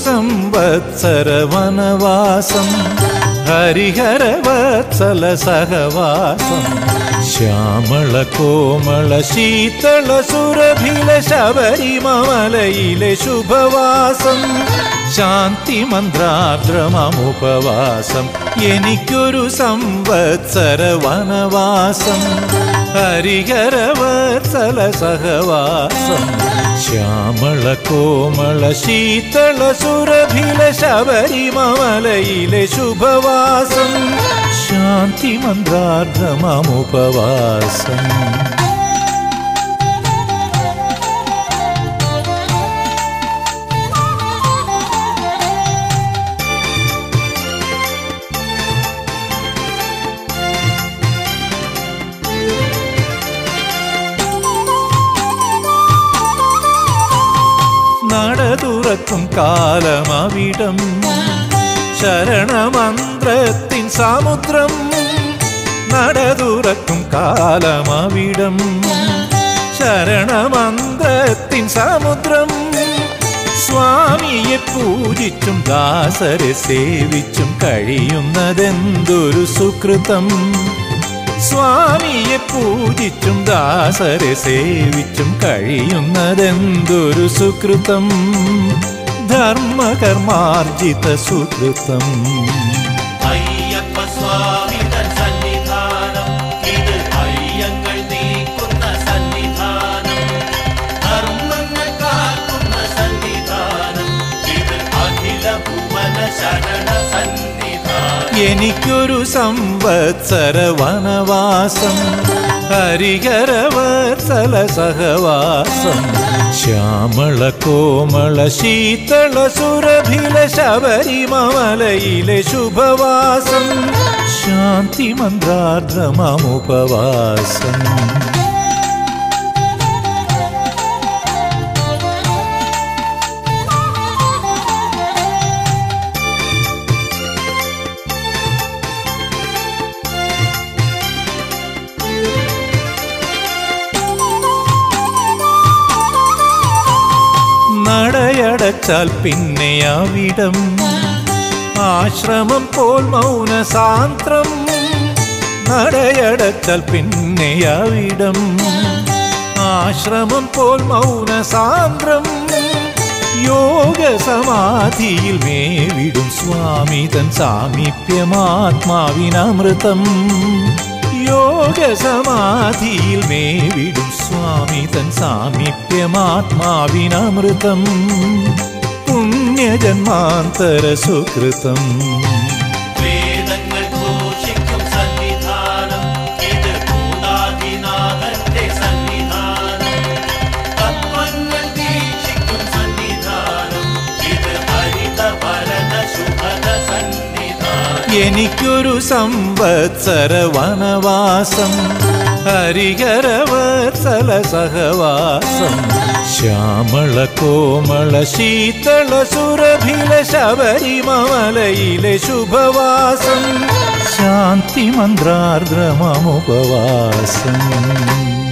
സംവത്സര വനവാസം ഹരിഹരവത്സല സഹവാസം ശ്യാമള കോമള ശീതള സുരഭില ശബരിമലയിലെ ശുഭവാസം ശാന്തി മന്ത്രാദ്രമമുപവാസം എനിക്കൊരു സംവത്സര വനവാസം ഹരിഹരവത്സല സഹവാസം ശ്യാമള കോമള ശീതള സുരഭില ശബരിമലയിലെ ശുഭവാസം ശാന്തി മന്ത്രാർദ്ധമമുപവാസം നട തുറക്കും കാലമവിടം ശരണമന്ത്രത്തിൻ സമുദ്രം നട തുറക്കും കാലമവിടം ശരണമന്ത്രത്തിൻ സമുദ്രം സ്വാമിയെ പൂജിച്ചും ദാസരെ സേവിച്ചും കഴിയുന്നതെന്തൊരു സുകൃതം സ്വാമിയെ പൂജിച്ചും ദാസരെ സേവിച്ചും കഴിയുന്നതെന്തൊരു സുകൃതം ധർമ്മകർമാർജിത സുകൃതം അയ്യപ്പ സ്വാമിതൻ സന്നിധാനം ഇത് അയ്യങ്ങൾ നീക്കുന്ന സന്നിധാനം ധർമ്മങ്ങൾ കാക്കുന്ന സന്നിധാനം ഇത് അഖില ഭുവന ശരണ സന്നിധാനം എനിക്കൊരു സംവത്സര വനവാസം ഹരിഹരവത്സല സഹവാസം ശ്യാമള കോമള ശീതള സുരഭില ശബരിമലയിലെ ശുഭവാസം ശാന്തി മന്ത്രാർദ്ധമമുപവാസം നടയടച്ചാൽ പിന്നെ അവിടം ആശ്രമം പോൽ മൗന സാന്ത്രം നടയടച്ചാൽ പിന്നെ അവിടം ആശ്രമം പോൽ മൗന സാന്ദ്രം യോഗ സമാധിയിൽ മേവിടും സ്വാമി തൻ സാമീപ്യമാത്മാവിനമൃതം യോഗ സമാധിയിൽ മേവിടും സ്വാമി തൻ സാമീപ്യമാത്മാവിനമൃതം പുണ്യജന്മാന്തര സുകൃതം വേദങ്ങൾ ഘോഷിക്കും സന്നിധാനം ഇത് ഭൂതാദിനാഥന്റെ സന്നിധാനം തത്വങ്ങൾ ദീക്ഷിക്കും സന്നിധാനം ഇത് ഹരിത ഭരത ശുഭത സന്നിധാനം എനിക്കൊരു സംവത്സര വനവാസം ഹരിഹരവത്സല സഹവാസം ശ്യാമള കോമള ശീതള സുരഭില ശബരിമലയിലെ ശുഭവാസം ശാന്തി മന്ത്രാർദ്രമമുപവാസം